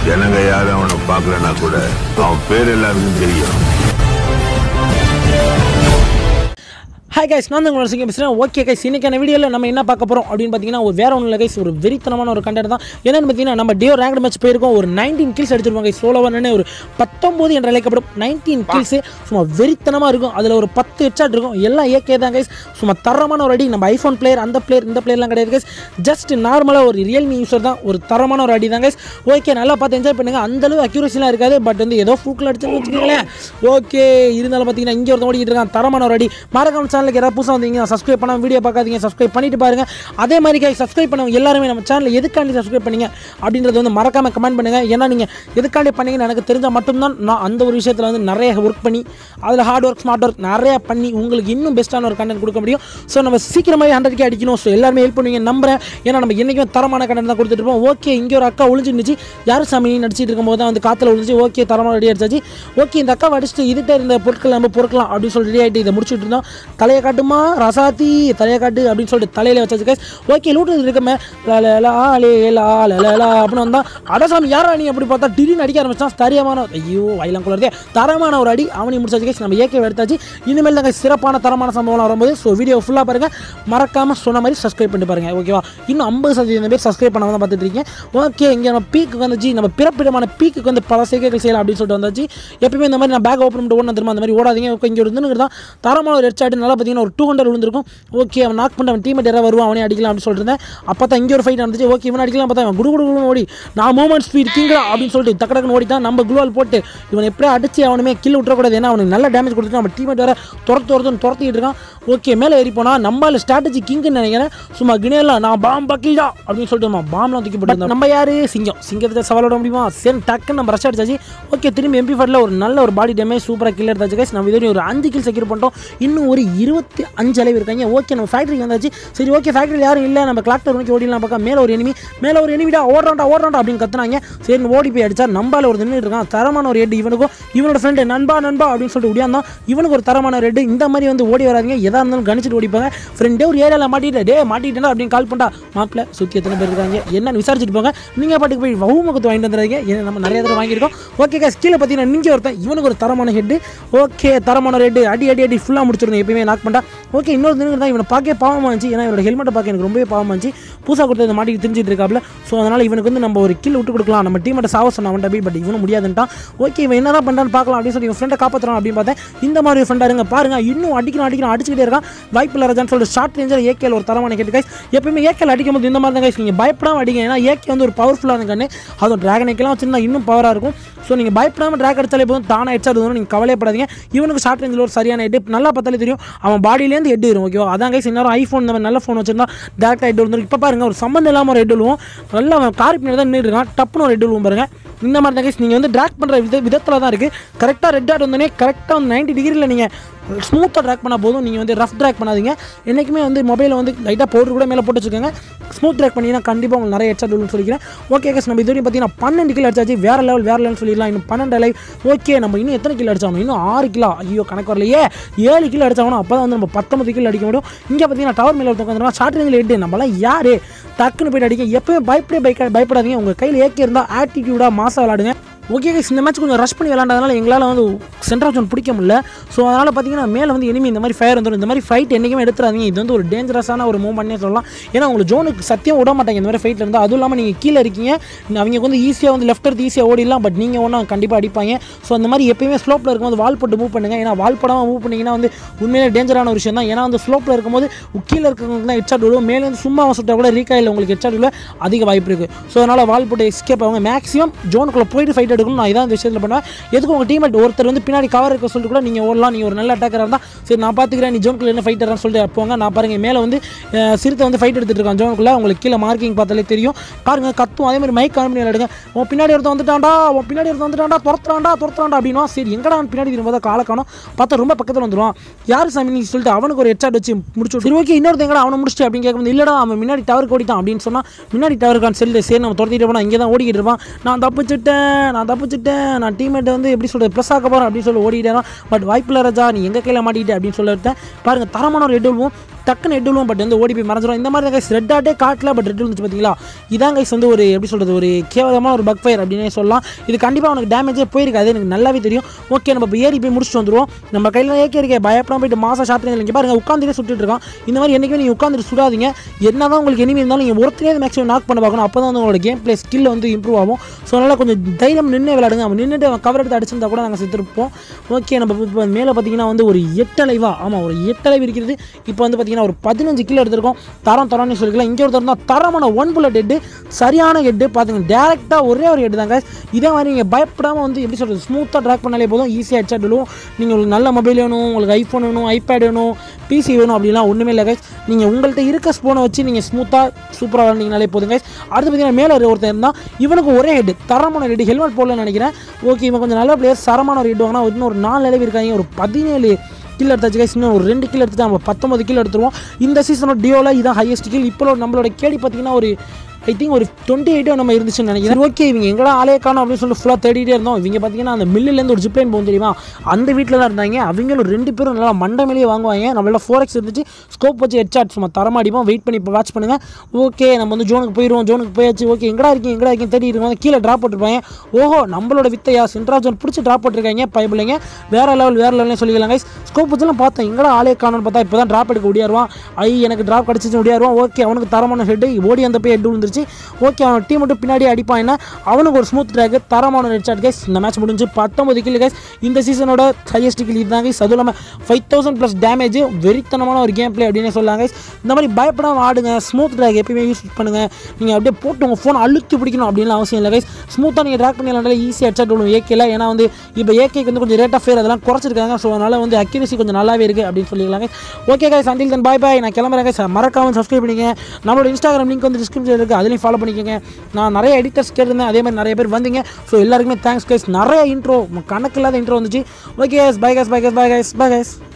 ஜனங்க யாரும் அவனை பார்க்கலன்னா கூட அவன் பேர் எல்லாருக்கும் தெரியும் ஹாய் கைஸ் நான் தான் உங்களோட சிங்கம் பேசுகிறேன் ஓகே கைஸ் இன்னைக்கான வீடியோவில் நம்ம என்ன பார்க்க போகிறோம் அப்படின்னு பார்த்தீங்கன்னா ஒரு வேற ஒன்றும் இல்லை கைஸ் ஒரு வெறித்தனமான ஒரு கண்டென்ட் தான் என்னன்னு பார்த்தீங்கன்னா நம்ம டியோ ரேங்க் மேட்ச் போயிருக்கோம் ஒரு நைன்டீன் கில்ஸ் அடிச்சிருப்பாங்க கைஸ் சோலோவானே ஒரு பத்தொம்போது என்று அழைக்கப்படும் நைன்டீன் கில்ஸ் சும்மா வெறித்தனமாக இருக்கும் அதில் ஒரு பத்து ஹெட்ஷாட் இருக்கும் எல்லாம் ஏகே தான் கைஸ் சும்மா தரமான ஒரு அடி நம்ம ஐஃபோன் பிளேயர் அந்த பிளேயர் இந்த பிளேயர்லாம் கிடையாது கைஸ் ஜஸ்ட் நார்மலாக ஒரு ரியல்மி யூஸர் தான் ஒரு தரமான ஒரு அடி தான் கைஸ் ஓகே நல்லா பார்த்து என்ஜாய் பண்ணுங்க அந்த அளவு அக்யூரஸிலாம் இருக்காது பட் வந்து ஏதோ ஃபூக்கில் அடிச்சுன்னு வச்சுக்கோங்களேன் ஓகே இருந்தாலும் பார்த்தீங்கன்னா இங்கே ஒருத்தன் ஓடிக்கிட்டு இருக்கான் தரமான ஒரு அடி மறக்காம சேனலுக்கு யாராவது புதுசாக வந்தீங்க சப்ஸ்கிரைப் பண்ணாம வீடியோ பார்க்காதீங்க சப்ஸ்கிரைப் பண்ணிட்டு பாருங்க அதே மாதிரி கை சப்ஸ்கிரைப் பண்ணவங்க எல்லாருமே நம்ம சேனலில் எதுக்காண்டி சப்ஸ்கிரைப் பண்ணீங்க அப்படின்றது வந்து மறக்காம கமெண்ட் பண்ணுங்க ஏன்னா நீங்கள் எதுக்காண்டி பண்ணீங்கன்னு எனக்கு தெரிஞ்சால் மட்டும்தான் நான் அந்த ஒரு விஷயத்தில் வந்து நிறைய ஒர்க் பண்ணி அதில் ஹார்ட் ஒர்க் ஸ்மார்ட் ஒர்க் நிறைய பண்ணி உங்களுக்கு இன்னும் பெஸ்ட்டான ஒரு கண்டென்ட் கொடுக்க முடியும் ஸோ நம்ம சீக்கிரமாகவே ஹண்ட்ரட் கே அடிக்கணும் ஸோ எல்லாருமே ஹெல்ப் பண்ணுவீங்க நம்புறேன் ஏன்னா நம்ம என்றைக்குமே தரமான கண்டென்ட் தான் கொடுத்துட்டு இருப்போம் ஓகே இங்கே ஒரு அக்கா ஒளிஞ்சிருந்துச்சு யார் சாமி நடிச்சிட்டு இருக்கும்போது தான் வந்து காற்றுல ஒளிஞ்சு ஓகே தரமான ரெடி அடிச்சாச்சு ஓகே இந்த அக்கா அடிச்சுட்டு இதுகிட்ட இருந்த பொருட்கள் நம்ம பொறுக்கலாம் அப்படின்னு சொல்லி ரெடி ஆகிட்டு இதை முடிச்சுட்டு இருந்தோம் தலையை காட்டுமா ரசாத்தி தலையை காட்டு அப்படின்னு சொல்லிட்டு தலையில வச்சாச்சு கைஸ் ஓகே லூட்டு இருக்கமே லா லே லா லா அப்படின்னு வந்தா அடசாமி யாரா நீ அப்படி பார்த்தா திடீர்னு அடிக்க ஆரம்பிச்சான் தரமான ஐயோ வயலாம் குளர்தே தரமான ஒரு அடி அவனையும் முடிச்சாச்சு கைஸ் நம்ம ஏகே எடுத்தாச்சு இனிமேல் தான் guys சிறப்பான தரமான சம்பவம் வரும்போது ஸோ வீடியோ ஃபுல்லாக பாருங்க மறக்காம சொன்ன மாதிரி சப்ஸ்கிரைப் பண்ணிட்டு பாருங்க ஓகேவா இன்னும் ஐம்பது சதவீதம் பேர் சப்ஸ்கிரைப் பண்ணாம தான் பார்த்துட்டு இருக்கீங்க ஓகே இங்கே நம்ம பீக்கு வந்துச்சு நம்ம பிறப்பிடமான பீக்கு வந்து பல சேர்க்கைகள் செய்யலாம் அப்படின்னு சொல்லிட்டு வந்தாச்சு எப்பயுமே இந்த மாதிரி நான் பேக் ஓப்பன் பண்ணிட்டு ஓடணும் திரும்ப அந்த மாதிரி ஓடாதீங்க ஓகே இங்கே இருந்து தான் தரமான ஒரு ஹெட்ஷாட் நல்லா பார்த்தீங்கன்னா ஒரு டூ ஹண்ட்ரட் விழுந்திருக்கும் ஓகே அவன் நாக் பண்ணி அவன் டீமேட் யாராவது வருவான் அவனே அடிக்கலாம் அப்படின்னு சொல்லிட்டு இருந்தேன் அப்போ தான் இங்கே ஒரு ஃபைட் நடந்துச்சு ஓகே இவன் அடிக்கலாம் பார்த்தா அவன் குடு குடு குடுன்னு ஓடி நான் மூமெண்ட் ஸ்பீட் கிங்கா அப்படின்னு சொல்லிட்டு டக்கு டக்குன்னு ஓடிட்டான் நம்ம குளோவால் போட்டு இவன் எப்படியே அடிச்சு அவனுமே கில் விட்டுறக்கூடாது ஏன்னா அவனுக்கு நல்ல டேமேஜ் கொடுத்துட்டு நம்ம டீமேட் வேற துரத்து துரத்துன்னு துரத்திட்டு இருக்கான் ஓகே மேலே ஏறி போனா நம்மளால ஸ்ட்ராட்டஜி கிங்னு நினைக்கிறேன் சும்மா கினேலாம் நான் பாம் பக்கிடா அப்படின்னு சொல்லிட்டு நம்ம பாம்லாம் தூக்கி போட்டு நம்ம யாரு சிங்கம் சிங்கத்தை சவாலோட முடியுமா சரி டக்குன்னு நம்ம ரஷ் அடிச்சாச்சு ஓகே திரும்பி எம்பி ஃபர்ல ஒரு நல்ல ஒரு பாடி டேமேஜ் சூப்பராக கில் எடுத்தாச்சு guys. நம்ம இதுவரையும் ஒரு அஞ்சு கில் செக்யூர் பண்ணிட்டோம் இன்னும் ஒரு இருபத்தி அஞ்சு அளவு இருக்காங்க ஓகே நம்ம ஃபேக்ட்ரிக்கு வந்தாச்சு சரி ஓகே ஃபேக்ட்ரியில் யாரும் இல்லை நம்ம கிளாக்டர் நோக்கி ஓடிலாம் பார்க்க மேலே ஒரு எனிமி மேலே ஒரு எனிமிடா ஓடுறான்டா ஓடுறான்டா அப்படின்னு கத்துனாங்க சரி ஓடி போய் அடிச்சா நம்பால ஒரு நின்று இருக்கான் தரமான ஒரு ஹெட் இவனுக்கும் இவனோட ஃப்ரெண்டு நண்பா நண்பா அப்படின்னு சொல்லிட்டு ஓடியாந்தான் இவனுக்கு ஒரு தரமான ரெட் இந்த மாதிரி வந்து ஓடி வராதீங்க எதா இருந்தாலும் கணிச்சிட்டு ஓடிப்பாங்க ஃப்ரெண்டே ஒரு ஏரியாவில் மாட்டிட்டு டே மாட்டிட்டேன் அப்படின்னு கால் பண்ணா மாப்பிள்ள சுற்றி எத்தனை பேர் இருக்காங்க என்னன்னு விசாரிச்சுட்டு போங்க நீங்கள் பாட்டுக்கு போய் வவுமுகத்து வாங்கிட்டு வந்துடுறீங்க ஏன்னா நம்ம நிறைய தடவை வாங்கியிருக்கோம் ஓகே guys கீழே பார்த்தீங்கன்னா நீங்கள் ஒருத்தன் இவனுக்கு ஒரு தரமான ஹெட் ஓகே தரமான ரெட் அடி அடி அடி ஃபுல்லாக முடிச்சிருந்தோம் எப்பயுமே நாக் பண்ணா ஓகே இன்னொரு தினம் தான் இவனை பார்க்க பாவமாக இருந்துச்சு ஏன்னா இவனோட ஹெல்மெட்டை பார்க்க எனக்கு ரொம்பவே பாவமாக இருந்துச்சு புதுசாக கொடுத்தது மாட்டிக்கு தெரிஞ்சிட்டு இருக்காப்ல ஸோ அதனால் இவனுக்கு வந்து நம்ம ஒரு கில் விட்டு கொடுக்கலாம் நம்ம டீமேட்டை சாவ சொன்ன அவன்கிட்ட போய் பட் இவனும் முடியாதுன்ட்டான் ஓகே இவன் என்ன தான் பண்ணுறான்னு பார்க்கலாம் அப்படின்னு சொல்லி இவன் ஃப்ரெண்டை காப்பாற்றுறான் அப்படின்னு பார்த்தேன் இந்த மாதிரி ஒரு ஃப்ரெண்டாக இருங்க பாருங்க இன்னும் அடிக்கிறான் அடிக்கிறான் அடிச்சுக்கிட்டே இருக்கான் வாய்ப்பு இல்லை ராஜான்னு சொல்லிட்டு ஷார்ட் ரேஞ்சில் ஏகேல ஒரு தரமான கேட்டு கைஸ் எப்பயுமே ஏகேல அடிக்கும் போது இந்த மாதிரி தான் கைஸ் நீங்கள் பயப்படாம அடிங்க ஏன்னா ஏகே வந்து ஒரு பவர்ஃபுல்லான கண்ணு அதுவும் ட்ராகன் ஏக்கெல்லாம் வச்சிருந்தா இன்னும் பவராக இருக்கும் ஸோ நீங்கள் பயப்படாமல் ட்ராக் அடிச்சாலே போதும் தானே ஹெட்ஷாட் வரும் நீங்கள் கவலைப்படாதீங்க இவனுக்கு ஷார்ட் ரேஞ்சில் ஒரு சரியான ஹெட் நல்லா பார்த்தாலே தெரியும் அவன் பாடியிலேருந்து ஹெட் வரும் ஓகேவா அதான் கைஸ் இன்னும் ஐஃபோன் இந்த மாதிரி நல்ல ஃபோன் வச்சிருந்தா டேரக்டாக ஹெட் வந்துடும் இப்போ பாருங்க ஒரு சம்மந்தம் இல்லாமல் ஒரு ஹெட் விழுவும் நல்லா அவன் கார் பின்னாடி தான் நின்று இருக்கான் டப்புன்னு ஒரு ஹெட் விழுவும் பாருங்க இந்த மாதிரி தான் கைஸ் நீங்கள் வந்து ட்ராக் பண்ணுற வித விதத்தில் தான் இருக்குது கரெக்டாக ரெட் ஆட் வந்தோடனே கரெக்டாக வந்து நைன்டி டிகிரியில் நீங்கள் ஸ்மூத்தாக ட்ராக் பண்ணால் போதும் நீங்கள் வந்து ரஃப் ட்ராக் பண்ணாதீங்க என்றைக்குமே வந்து மொபைலில் வந்து லைட்டாக பவுடர் கூட மேலே போட்டு வச்சுக்கோங்க ஸ்மூத் ட்ராக் பண்ணிங்கன்னா கண்டிப்பாக உங்களுக்கு நிறைய ஹெட்ஷாட் விழுன்னு சொல்லிக்கிறேன் ஓகே கேஸ் நம்ம இதுவரையும் பார்த்தீங்கன்னா பன்னெண்டு கிலோ அடிச்சாச்சு வேறு லெவல் வேறு லெவல் சொல்லிடலாம் இன்னும் பன்னெண்டு லைவ் ஓகே நம்ம இன்னும் எத்தனை கிலோ அடிச்சாகணும் இன்னும் ஆறு கிலோ ஐயோ கணக்கு வரலையே ஏழு கிலோ அடிச்சாகணும் அப்போ தான் வந்து நம்ம பத்தொம்பது கிலோ அடிக்க முடியும் இங்கே பார்த்தீங்கன்னா டவர் மேலே உட்காந்துருவா ஷார்ட் ரேஞ்சில் எட்டு நம்மளாம் யார் டக்குன்னு போயிட்டு அடிக்க எப்பயும் பயப்படே பைக்க பயப்படாதீங்க உங்கள் கையில் ஏக்கே இருந்தால் ஆட்டிடியூடாக மாசாக விளாடுங்க ஓகே guys, இந்த மேட்ச் கொஞ்சம் ரஷ் பண்ணி விளாண்டதுனால எங்களால் வந்து சென்டர் ஜோன் பிடிக்க முடியல ஸோ அதனால் பார்த்தீங்கன்னா மேலே வந்து எனிமி இந்த மாதிரி ஃபயர் வந்துடும் இந்த மாதிரி ஃபைட் என்றைக்குமே எடுத்துறாதீங்க இது வந்து ஒரு டேஞ்சரஸான ஒரு மூவ்மெண்ட்னே சொல்லலாம் ஏன்னா உங்களுக்கு ஜோனுக்கு சத்தியம் விட மாட்டாங்க இந்த மாதிரி ஃபைட்டில் இருந்தால் அதுவும் இல்லாமல் நீங்கள் கீழே இருக்கீங்க அவங்க வந்து ஈஸியாக வந்து லெஃப்ட் எடுத்து ஈஸியாக ஓடிடலாம் பட் நீங்கள் ஒன்றும் கண்டிப்பாக அடிப்பாங்க ஸோ அந்த மாதிரி எப்பயுமே ஸ்லோப்பில் இருக்கும்போது வால் போட்டு மூவ் பண்ணுங்கள் ஏன்னா வால் போடாமல் மூவ் பண்ணிங்கன்னா வந்து உண்மையிலே டேஞ்சரான ஒரு விஷயம் தான் ஏன்னா வந்து ஸ்லோப்பில் இருக்கும்போது கீழே இருக்கிறவங்களுக்கு தான் ஹெட்ஷாட் விழுவும் மேலே வந்து சும்மா சுட்டால் கூட ரீகாயில் உங்களுக்கு ஹெட்ஷாட் விழ அதிக வாய்ப்பு இருக்குது ஸோ அதனால் வால் போட்டு எஸ்கேப் ஆகுங்க மேக்ஸிமம் ஜோனுக்குள்ளே போயிட்டு ஃபைட் எடுக்கணும் நான் இதான் இந்த விஷயத்தில் பண்ணுவேன் எதுக்கு உங்கள் டீமேட் ஒருத்தர் வந்து பின்னாடி கவர் இருக்க சொல்லிட்டு கூட நீங்கள் ஓடலாம் நீங்கள் ஒரு நல்ல அட்டாக்கராக இருந்தால் சரி நான் பார்த்துக்கிறேன் நீ ஜோனுக்குள்ள என்ன ஃபைட்டரான்னு சொல்லிட்டு போங்க நான் பாருங்க மேலே வந்து அஹ், சிறுத்தை வந்து ஃபைட் எடுத்துட்டு இருக்கான் ஜோனுக்குள்ள உங்களுக்கு கீழே மார்க்கிங் பார்த்தாலே தெரியும் பாருங்க கத்தும் அதே மாதிரி மைக் காரணம் எடுங்க உன் பின்னாடி ஒருத்தன் வந்துட்டான்டா உன் பின்னாடி ஒருத்தன் வந்துட்டான்டா துரத்துறான்டா துரத்துறான்டா அப்படின்னா சரி எங்கடா அவன் பின்னாடி திரும்ப காலை காணும் பார்த்தா ரொம்ப பக்கத்தில் வந்துடுவான் யார் சாமி நீ சொல்லிட்டு அவனுக்கு ஒரு ஹெட்ஷாட் வச்சு முடிச்சு விட்டு, சரி ஓகே இன்னொருத்தன் எங்கடா அவனை முடிச்சிட்டு அப்படின்னு கேட்கும்போது இல்லடா அவன் முன்னாடி டவருக்கு ஓடிட்டான் அப்படின்னு சொன்னா முன்னாடி டவருக்கான் செல்லு சரி நம்ம துரத்திட்டு போனா இங்கே தான் ஓடிக்கிட்டு இருப்பான் நான் தப்பிச்சிட்டேன் நான் தப்பிச்சிட்டேன் நான் டீமேட் வந்து எப்படி சொல்றது ப்ளஸ் ஆக்க போகிறேன் அப்படின்னு சொல்லி ஓடிட்டேன் பட் வாய்ப்பில்லை ராஜா நீ எங்கள் கையில் மாட்டிக்கிட்டே அப்படின்னு சொல்லிட்டேன் பாருங்க தரமான ஒரு ஹெட் விழுவும் டக்குன்னு ஹெட் விழுவும் பட் வந்து ஓடி போய் மறைஞ்சிரும் இந்த மாதிரி கைஸ் ரெட் ஆட்டே காட்டல பட் ரெட் விழுந்துச்சு பார்த்தீங்களா இதான் கைஸ் வந்து ஒரு எப்படி சொல்கிறது ஒரு கேவலமான ஒரு பக் ஃபயர் அப்படின்னே சொல்லலாம் இது கண்டிப்பாக அவனுக்கு டேமேஜே போயிருக்காது எனக்கு நல்லாவே தெரியும் ஓகே நம்ம இப்போ ஏறி போய் முடிச்சுட்டு வந்துருவோம் நம்ம கையில் ஏகே இருக்கே பயப்படாம போயிட்டு மாசம் ஷாட் இங்கே பாருங்க உட்காந்துட்டே சுட்டுட்டு இருக்கான் இந்த மாதிரி என்றைக்குமே நீங்கள் உட்காந்துட்டு சுடாதீங்க என்ன தான் உங்களுக்கு எனிமி இருந்தாலும் நீங்கள் ஒருத்தரே மேக்ஸிமம் நாக் பண்ண பார்க்கணும் அப்போ தான் வந்து உங்களோட கேம் பிளே ஸ்கில் வந்து இம்ப்ரூவ் ஆகும் ஸோ அதனால் கொஞ்சம் தைரியம் நின்று விளையாடுங்க அவன் நின்றுட்டு அவன் கவர் எடுத்து அடிச்சிருந்தா கூட நாங்கள் செத்துருப்போம் ஓகே நம்ம இப்போ மேலே பார்த்தீங்கன்னா வந்து ஒரு எட்டலைவா ஆமாம் ஒரு எட்டலைவு இருக்கிறது இப்போ வந்து பார்த்தீங்கன்னா ஒரு பதினஞ்சு கிலோ எடுத்திருக்கோம் தரம் தரம்னு சொல்லிக்கலாம் இங்கே ஒருத்தர் தான் தரமான ஒன் புல்லட் ஹெட்டு சரியான ஹெட்டு பார்த்துங்க டேரெக்டாக ஒரே ஒரு ஹெட் தாங்க இதே மாதிரி நீங்கள் பயப்படாமல் வந்து எப்படி சொல்கிறது ஸ்மூத்தாக ட்ராக் பண்ணாலே போதும் ஈஸியாக ஹெட்ஷாட் விழுவும் நீங்கள் உங்களுக்கு நல்ல மொபைல் வேணும் உங்களுக்கு ஐஃபோன் வேணும் ஐபேட் வேணும் பிசி வேணும் அப்படிலாம் ஒன்றுமே இல்லை கைஸ் நீங்கள் உங்கள்கிட்ட இருக்க ஸ்போனை வச்சு நீங்கள் ஸ்மூத்தாக சூப்பராக விளாண்டிங்கனாலே போதும் கைஸ் அடுத்து பார்த்தீங்கன்னா மேலே ஒருத்தர் இருந்தால் இவனுக்கு ஒரே ஹெட் தரமான ஹெட் ஹெல்மெட் போடலன்னு நினைக்கிறேன் ஓகே இவன் கொஞ்சம் நல்ல பிளேயர் சரமான ஒரு ஹெட் வாங்கினா இன்னும் ஒரு நாலு அளவு இருக்காங்க ஒரு பதினேழு கில் எடுத்தாச்சு கைஸ் இன்னும் ஒரு ரெண்டு கில் எடுத்துட்டு நம்ம பத்தொம்பது கில் எடுத்துருவோம் இந்த சீசனோட டியோவில் இதான் ஹையஸ்ட் கில் இப்போ நம்மளோட கேடி பார்த்தீங்கன்னா ஒரு ஐ திங்க் ஒரு டுவெண்ட்டி எயிட்டோ நம்ம இருந்துச்சுன்னு நினைக்கிறேன் ஓகே இவங்க எங்கடா ஆளே காணும் அப்படின்னு சொல்லி ஃபுல்லாக தேடிட்டே இருந்தோம் இவங்க பார்த்தீங்கன்னா அந்த மில்லுலேருந்து ஒரு ஜிப்லைன் போகும் தெரியுமா அந்த வீட்டில் தான் இருந்தாங்க அவங்களும் ரெண்டு பேரும் நல்லா மண்டை மேலேயே வாங்குவாங்க நம்மள ஃபோர் எக்ஸ் இருந்துச்சு ஸ்கோப் வச்சு ஹெட்சாட் சும்மா தரமா அடிப்போம் வெயிட் பண்ணி இப்போ வாட்ச் பண்ணுங்கள் ஓகே நம்ம வந்து ஜோனுக்கு போயிடுவோம் ஜோனுக்கு போயாச்சு ஓகே எங்கடா இருக்கீங்க எங்கடா இருக்கீங்க தேடி இருக்கோம் கீழே ட்ராப் போட்டிருப்பாங்க ஓஹோ நம்மளோட வித்தையா சென்ட்ரா ஜோன் பிடிச்சி ட்ராப் போட்டிருக்காங்க பைபிளைங்க வேற லெவல் வேற லெவல்னு சொல்லிக்கலாம் கைஸ் ஸ்கோப் வச்சுலாம் பார்த்தேன் எங்கடா ஆளே காணும்னு பார்த்தா இப்போ தான் ட்ராப் எடுக்க ஓடியாருவான் ஐ எனக்கு ட்ராப் கிடச்சிச்சு ஓடியாருவான் ஓகே அவனுக்கு தரமான ஹெட் ஓடி அந்த போய் ஹெட் விழுந்துருச்சு ஓகே அவன் டீம் மட்டும் பின்னாடி அடிப்பான் என்ன அவனுக்கு ஒரு ஸ்மூத் ட்ராக் தரமான ஹெட் ஷாட் கைஸ் இந்த மேட்ச் முடிஞ்சு பத்தொம்பது கில் கைஸ் இந்த சீசனோட ஹையஸ்ட் கில் இதுதான் கைஸ் அதுவும் இல்லாமல் ஃபைவ் தௌசண்ட் ப்ளஸ் டேமேஜ் வெறித்தனமான ஒரு கேம் பிளே அப்படின்னு சொல்லலாம் கைஸ் இந்த மாதிரி பயப்படாமல் ஆடுங்க ஸ்மூத் ட்ராக் எப்பயுமே யூஸ் பண்ணுங்கள் நீங்கள் அப்படியே போட்டு உங்கள் ஃபோன் அழுத்தி பிடிக்கணும் அப்படின்னு அவசியம் இல்லை கைஸ் ஸ்மூத்தாக நீங்கள் ட்ராக் பண்ணி விளாண்டாலே ஈஸியாக ஹெட்ஷாட் விடும் ஏகேல ஏன்னா வந்து இப்போ ஏகேக்கு வந்து கொஞ்சம் ரேட் ஆஃப் ஃபேர் அதெல்லாம் குறைச்சிருக்காங்க ஸோ அதனால் வந்து அக்யூரசி கொஞ்சம் நல்லாவே இருக்குது அப்படின்னு சொல்லிக்கலாம் guys. Okay guys until then bye bye நான் கிளம்புறேன் guys. மறக்காம சப்ஸ்கிரைப் பண்ணிக்கங்க நம்மளோட இன்ஸ்டாகிராம் லிங்க் வந்து டிஸ்கிரிப்ஷன் இருக்குது அதுலேயும் ஃபாலோ பண்ணிக்கோங்க நான் நிறைய எடிட்டர்ஸ் கேட்டிருந்தேன் அதே மாதிரி நிறைய பேர் வந்தீங்க ஸோ எல்லாருக்குமே தேங்க்ஸ் கைஸ் நிறைய இன்ட்ரோ கணக்கு இல்லாத இன்ட்ரோ வந்துச்சு okay guys bye guys bye guys bye guys bye guys